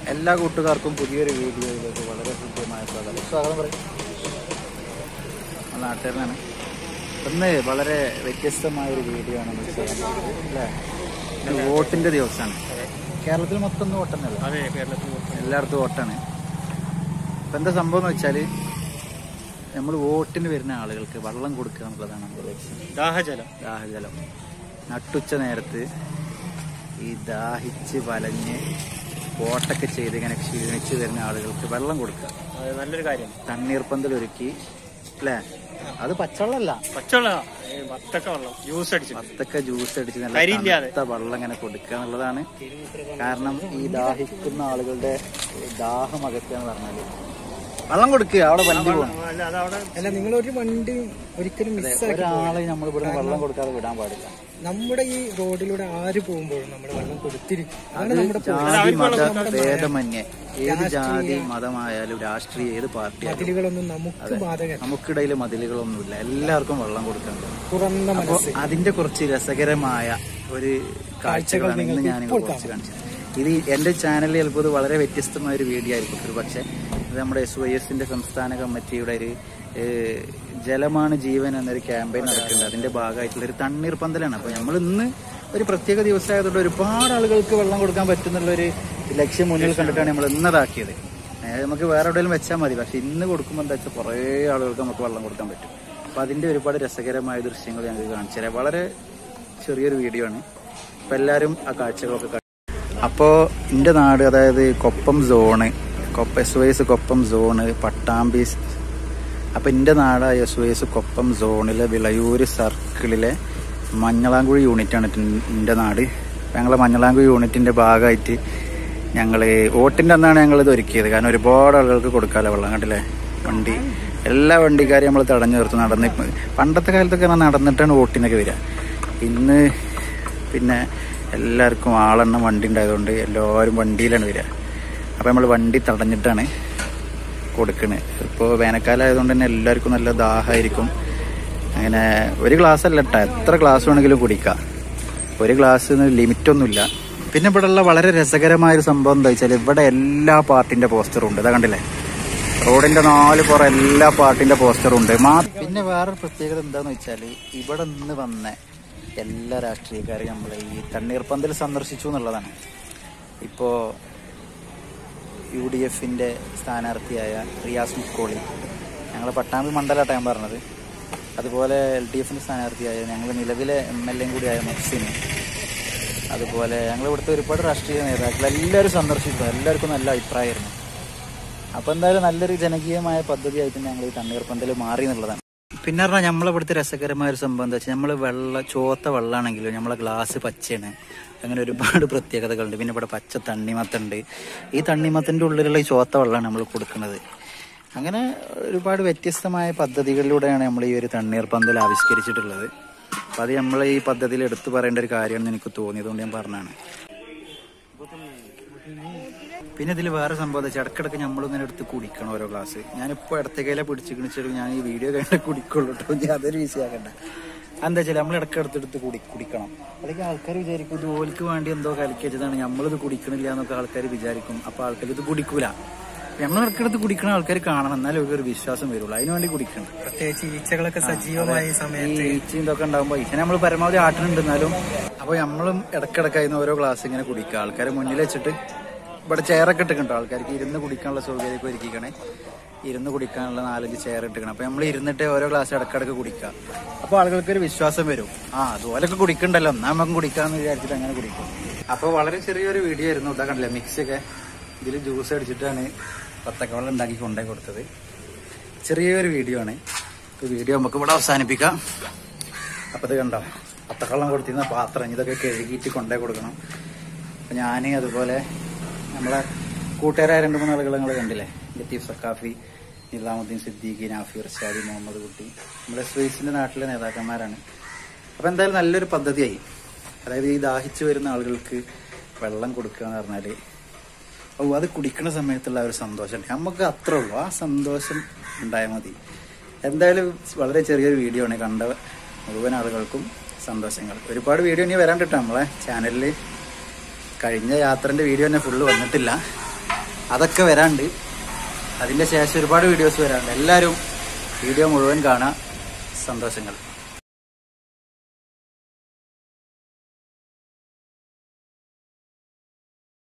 എല്ലാ കൂട്ടുകാർക്കും പുതിയൊരു വീഡിയോയിലേക്ക് വളരെ ഹൃദ്യമായ സ്വാഗതം സ്വാഗതം പറയും നാട്ടുകാരനാണ് ഇന്ന് വളരെ വ്യത്യസ്തമായ ഒരു വീഡിയോ ആണ് നമ്മൾ ചെയ്യാൻ പോകുന്നത് അല്ലേ ഇന്ന് വോട്ടിന്റെ ദിവസമാണ് കേരളത്തിൽ മൊത്തം ഒന്ന് വോട്ടെന്നല്ല അതെ കേരളത്തിൽ എല്ലായിടത്തും വോട്ടാണ് ഇപ്പം എന്താ സംഭവം എന്ന് വെച്ചാൽ നമ്മൾ വോട്ടിന് വരുന്ന ആളുകൾക്ക് വെള്ളം കൊടുക്കുക എന്നുള്ളതാണ് നമ്മുടെ ലക്ഷ്യം ദാഹജലം ദാഹജലം നട്ടുച്ച നേരത്ത് ഈ ദാഹിച്ച് വലഞ്ഞ് വോട്ടൊക്കെ ചെയ്ത് ഇങ്ങനെ ക്ഷീണിച്ച് വരുന്ന ആളുകൾക്ക് വെള്ളം കൊടുക്കുക അത് നല്ലൊരു കാര്യം തണ്ണീർപ്പന്തൽ ഒരുക്കി അല്ലേ അത് പച്ചവെള്ളമല്ല പച്ചവെള്ള വത്തക്ക വെള്ളം ജ്യൂസ് അടിച്ചു വത്തക്ക ജ്യൂസ് അടിച്ച് നല്ല കരിയില്ലാതെ. തണുത്ത വെള്ളം ഇങ്ങനെ കൊടുക്കുക എന്നുള്ളതാണ് കാരണം ഈ ദാഹിക്കുന്ന ആളുകളുടെ ദാഹം അകറ്റുക എന്ന് പറഞ്ഞാല് വെള്ളം കൊടുക്കുക അവിടെ വണ്ടി പോകണം അല്ല അതവിടെ അല്ല നിങ്ങൾ ഒരു വണ്ടി ഒരിക്കലും മിസ്സാക്കി ഒരാളെ നമ്മൾ ഇവിടെ വെള്ളം കൊടുക്കാതെ വിടാൻ പാടില്ല നമ്മുടെ ഈ റോഡിലൂടെ ആര് പോകുമ്പോഴും നമ്മൾ വെള്ളം കൊടുത്തിരിക്കും അതാണ് അത് നമ്മുടെ ജാതി മത ഭേദമന്യേ ഏത് ജാതി മതമായാലും രാഷ്ട്രീയ ഏത് പാർട്ടിയായാലും പദ്ധതികളൊന്നും നമുക്ക് ബാധകമല്ല നമുക്കിടയിൽ മതിലുകളൊന്നുമില്ല എല്ലാവർക്കും വെള്ളം കൊടുക്കണം തുറന്ന അപ്പൊ മനസ്സ് അതിന്റെ കുറച്ച് രസകരമായ ഒരു കാഴ്ചകളാണ് ഇന്ന് ഞാനിങ്ങൾ കുറച്ച് കാണിച്ചത് ഇത് എന്റെ ചാനലിൽ ചിലപ്പോൾ ഇത് വളരെ വ്യത്യസ്തമായ ഒരു വീഡിയോ ആയിരിക്കും ഒരു പക്ഷെ ഇത് നമ്മുടെ എസ് വൈ എസിന്റെ സംസ്ഥാന കമ്മിറ്റിയുടെ ഒരു ഏഹ്, ജലമാണ് ജീവൻ എന്നൊരു ക്യാമ്പയിൻ നടക്കുന്നുണ്ട് അതിന്റെ ഭാഗമായിട്ടുള്ള ഒരു തണ്ണീർ പന്തലാണ് അപ്പൊ നമ്മൾ ഇന്ന് ഒരു പ്രത്യേക ദിവസമായതുകൊണ്ട് ഒരുപാട് ആളുകൾക്ക് വെള്ളം കൊടുക്കാൻ പറ്റുന്നുള്ള ഒരു ലക്ഷ്യം മുന്നിൽ കണ്ടിട്ടാണ് നമ്മൾ ഇന്നതാക്കിയത് ഏഹ്, നമുക്ക് വേറെ എവിടെയെങ്കിലും വെച്ചാൽ മതി പക്ഷെ ഇന്ന് കൊടുക്കുമ്പോൾ എന്താ വെച്ചാൽ കുറേ ആളുകൾക്ക് നമുക്ക് വെള്ളം കൊടുക്കാൻ പറ്റും അപ്പൊ അതിന്റെ ഒരുപാട് രസകരമായ ദൃശ്യങ്ങൾ ഞങ്ങൾക്ക് കാണിച്ചു തരാം വളരെ ചെറിയൊരു വീഡിയോ ആണ് അപ്പൊ എല്ലാവരും ആ കാഴ്ചകളൊക്കെ കണ്ടു അപ്പോൾ എൻ്റെ നാട് അതായത് Koppam zone Koppa S Y S Koppam zone Pattambi സ്- അപ്പൊ എൻ്റെ നാടായ എസ് വൈ എസ് കൊപ്പം സോണിലെ വിളയൂര് സർക്കിളിലെ മഞ്ഞളാങ്കുഴി യൂണിറ്റാണ് എൻ്റെ നാട് അപ്പൊ ഞങ്ങളെ മഞ്ഞളാങ്കുഴി യൂണിറ്റിന്റെ ഭാഗമായിട്ട് ഞങ്ങൾ വോട്ടിൻ്റെ അന്നാണ് ഞങ്ങൾ ഇത് ഒരുക്കിയത് കാരണം ഒരുപാട് ആളുകൾക്ക് കൊടുക്കാമല്ലോ വെള്ളം കണ്ടില്ലേ വണ്ടി എല്ലാ വണ്ടിക്കാരെയും നമ്മൾ തടഞ്ഞു നിർത്തി നടന്ന് ഇപ്പൊ പണ്ടത്തെ കാലത്തൊക്കെ പറഞ്ഞാൽ നടന്നിട്ടാണ് വോട്ടിനൊക്കെ വരിക ഇന്ന് പിന്നെ എല്ലാവർക്കും ആളെണ്ണം വണ്ടി ഉണ്ടായതുകൊണ്ട് എല്ലാവരും വണ്ടിയിലാണ് വരിക അപ്പം നമ്മൾ വണ്ടി തടഞ്ഞിട്ടാണ് കൊടുക്കണത് ഇപ്പോൾ വേനൽക്കാലം ആയതുകൊണ്ട് തന്നെ എല്ലാവർക്കും നല്ല ദാഹമായിരിക്കും അങ്ങനെ ഒരു ഗ്ലാസ് അല്ല കേട്ടോ എത്ര ഗ്ലാസ് വേണമെങ്കിലും കുടിക്കാം ഒരു ഗ്ലാസ്സിന് ലിമിറ്റൊന്നുമില്ല പിന്നെ ഇവിടെ ഉള്ള വളരെ രസകരമായ ഒരു സംഭവം എന്താ വെച്ചാൽ ഇവിടെ എല്ലാ പാർട്ടിന്റെ പോസ്റ്ററും ഉണ്ട് ഇതാ കണ്ടില്ലേ റോഡിന്റെ നാല് പുറം എല്ലാ പാർട്ടിന്റെ പോസ്റ്ററും ഉണ്ട് മാ- പിന്നെ വേറൊരു പ്രത്യേകത എന്താന്ന് വെച്ചാൽ ഇവിടെ നിന്ന് വന്ന എല്ലാ രാഷ്ട്രീയക്കാരെയും നമ്മൾ ഈ തണ്ണീർപ്പന്തൽ സന്ദർശിച്ചു എന്നുള്ളതാണ് ഇപ്പോ യു ഡി എഫിന്റെ സ്ഥാനാർത്ഥിയായ റിയാസ് മുക്കോളി ഞങ്ങൾ പട്ടാമ്പി മണ്ഡലമായിട്ട് ഞാൻ പറഞ്ഞത് അതുപോലെ എൽ ഡി എഫിന്റെ സ്ഥാനാർത്ഥിയായ ഞങ്ങൾ നിലവിലെ എം എൽ എയും കൂടിയായ മുഹ്സിന് അതുപോലെ ഞങ്ങൾ ഇവിടുത്തെ ഒരുപാട് രാഷ്ട്രീയ നേതാക്കൾ എല്ലാവരും സന്ദർശിച്ചു എല്ലാവർക്കും നല്ല അഭിപ്രായമായിരുന്നു അപ്പൊ എന്തായാലും നല്ലൊരു ജനകീയമായ പദ്ധതിയായിട്ട് ഞങ്ങൾ ഈ തണ്ണീർപ്പന്തൽ മാറി എന്നുള്ളതാണ് പിന്നെ പറഞ്ഞാൽ നമ്മളിവിടുത്തെ രസകരമായ ഒരു സംഭവം എന്താ വെച്ചാൽ നമ്മൾ വെള്ള ചോത്ത വെള്ളമാണെങ്കിലും നമ്മളെ ഗ്ലാസ് പച്ചയാണ് അങ്ങനെ ഒരുപാട് പ്രത്യേകതകളുണ്ട് പിന്നെ ഇവിടെ പച്ച തണ്ണിമത്തുണ്ട് ഈ തണ്ണിമത്തിന്റെ ഉള്ളിലുള്ള ഈ ചോത്ത വെള്ളമാണ് നമ്മൾ കൊടുക്കുന്നത് അങ്ങനെ ഒരുപാട് വ്യത്യസ്തമായ പദ്ധതികളിലൂടെയാണ് നമ്മൾ ഈ ഒരു തണ്ണീർപ്പന്തൽ ആവിഷ്കരിച്ചിട്ടുള്ളത് അപ്പൊ അത് നമ്മൾ ഈ പദ്ധതിയിൽ എടുത്തു പറയേണ്ട ഒരു കാര്യമാണെന്ന് എനിക്ക് തോന്നിയതുകൊണ്ട് ഞാൻ പറഞ്ഞാണ് പിന്നെ ഇതിൽ വേറെ സംഭവം എന്താ വെച്ചാൽ ഇടക്കിടക്ക് നമ്മളിങ്ങനെ എടുത്ത് കുടിക്കണം ഓരോ ഗ്ലാസ് ഞാനിപ്പോൾ ഇടത്തെ കയ്യിലെ പിടിച്ച് കിണിച്ചിട്ട് ഞാൻ ഈ വീഡിയോ കഴിഞ്ഞിട്ട് കുടിക്കുള്ളൂ കേട്ടോ ഞാൻ അതൊരു വിഷയമാക്കണ്ട എന്താ വെച്ചാൽ നമ്മൾ ഇടയ്ക്ക് എടുത്തെടുത്ത് കുടി കുടിക്കണം അല്ലെങ്കിൽ ആൾക്കാർ വിചാരിക്കും ഇത് ഓൽക്ക് വേണ്ടി എന്തോ കലക്കി വെച്ചതാണ് നമ്മളിത് കുടിക്കണില്ല എന്നൊക്കെ ആൾക്കാർ വിചാരിക്കും അപ്പോൾ ആൾക്കാർ ഇത് കുടിക്കൂല നമ്മൾ ഇടയ്ക്കിടത്ത് കുടിക്കണ ആൾക്കാർ കാണണം എന്നാലേ ഒരു വിശ്വാസം വരുള്ളൂ അതിനു വേണ്ടി കുടിക്കണം പ്രത്യേകിച്ച് ഈച്ചകളൊക്കെ സജീവമായ ഈ ഈ സമയത്ത് ഈച്ചയും ഇതൊക്കെ ഉണ്ടാകുമ്പോൾ ഈച്ചനെ നമ്മൾ പരമാവധി ആട്ടിനുണ്ട് എന്നാലും അപ്പോൾ നമ്മളും ഇടക്കിടക്കായിരുന്നു ഓരോ ഗ്ലാസ് ഇങ്ങനെ കുടിക്കുക ആൾക്കാരെ മുന്നിൽ വെച്ചിട്ട് ഇവിടെ ചെയറൊക്കെ ഇട്ടിട്ടുണ്ട് ആൾക്കാർക്ക് ഇരുന്ന് കുടിക്കാനുള്ള സൗകര്യമൊക്കെ ഒരുക്കിക്കണേ ഇരുന്ന് കുടിക്കാനുള്ള നാലഞ്ച് ചെയർ ഇട്ടിക്കണം അപ്പൊ നമ്മൾ ഇരുന്നിട്ട് ഓരോ ഗ്ലാസ് ഇടക്കിടക്ക് കുടിക്കുക അപ്പോൾ ആളുകൾക്ക് ഒരു വിശ്വാസം വരും ആ അതുപോലൊക്കെ കുടിക്കണ്ടല്ലോ എന്നാ നമുക്ക് കുടിക്കാന്ന് വിചാരിച്ചിട്ട് അങ്ങനെ കുടിക്കും അപ്പോൾ വളരെ ചെറിയൊരു വീഡിയോ ആയിരുന്നു ഇതാ കണ്ടില്ലേ മിക്സ് ഒക്കെ ഇതിൽ ജ്യൂസ് അടിച്ചിട്ടാണ് പത്തക്കവെള്ളം ഉണ്ടാക്കി കൊണ്ടേ കൊടുത്തത് ചെറിയൊരു വീഡിയോ ആണ് ഈ വീഡിയോ നമുക്ക് ഇവിടെ അവസാനിപ്പിക്കാം അപ്പൊ ഇത് കണ്ടോ പത്തക്കള്ളം കൊടുത്തിരുന്ന പാത്രം ഇതൊക്കെ കഴുകിയിട്ട് കൊണ്ടേ കൊടുക്കണം അപ്പൊ ഞാൻ അതുപോലെ നമ്മളെ കൂട്ടുകാരായ രണ്ട് മൂന്ന് ആളുകൾ നിങ്ങൾ കണ്ടില്ലേ ലത്തീഫ് സക്കാഫി നിസാമുദ്ദീൻ സിദ്ദീഖി നാഫി ഇർഷാദി മുഹമ്മദ് കുട്ടി നമ്മുടെ സ്വീസിന്റെ നാട്ടിലെ നേതാക്കന്മാരാണ് അപ്പൊ എന്തായാലും നല്ലൊരു പദ്ധതിയായി അതായത് ഈ ദാഹിച്ചു വരുന്ന ആളുകൾക്ക് വെള്ളം കൊടുക്കുക എന്ന് പറഞ്ഞാല് ഓ അത് കുടിക്കുന്ന സമയത്തുള്ള ആ ഒരു സന്തോഷം നമുക്ക് അത്രേ ഉള്ളൂ ആ സന്തോഷം ഉണ്ടായാൽ മതി എന്തായാലും വളരെ ചെറിയൊരു വീഡിയോ ആണ് കണ്ട മുഴുവൻ ആളുകൾക്കും സന്തോഷങ്ങൾ ഒരുപാട് വീഡിയോ ഇനി വരാൻ കിട്ടും നമ്മളെ ചാനലിൽ കഴിഞ്ഞ യാത്രന്റെ വീഡിയോ തന്നെ ഫുള്ള് വന്നിട്ടില്ല അതൊക്കെ വരാണ്ട് അതിന്റെ ശേഷം ഒരുപാട് വീഡിയോസ് വരാണ്ട് എല്ലാവരും വീഡിയോ മുഴുവൻ കാണാം സന്തോഷങ്ങൾ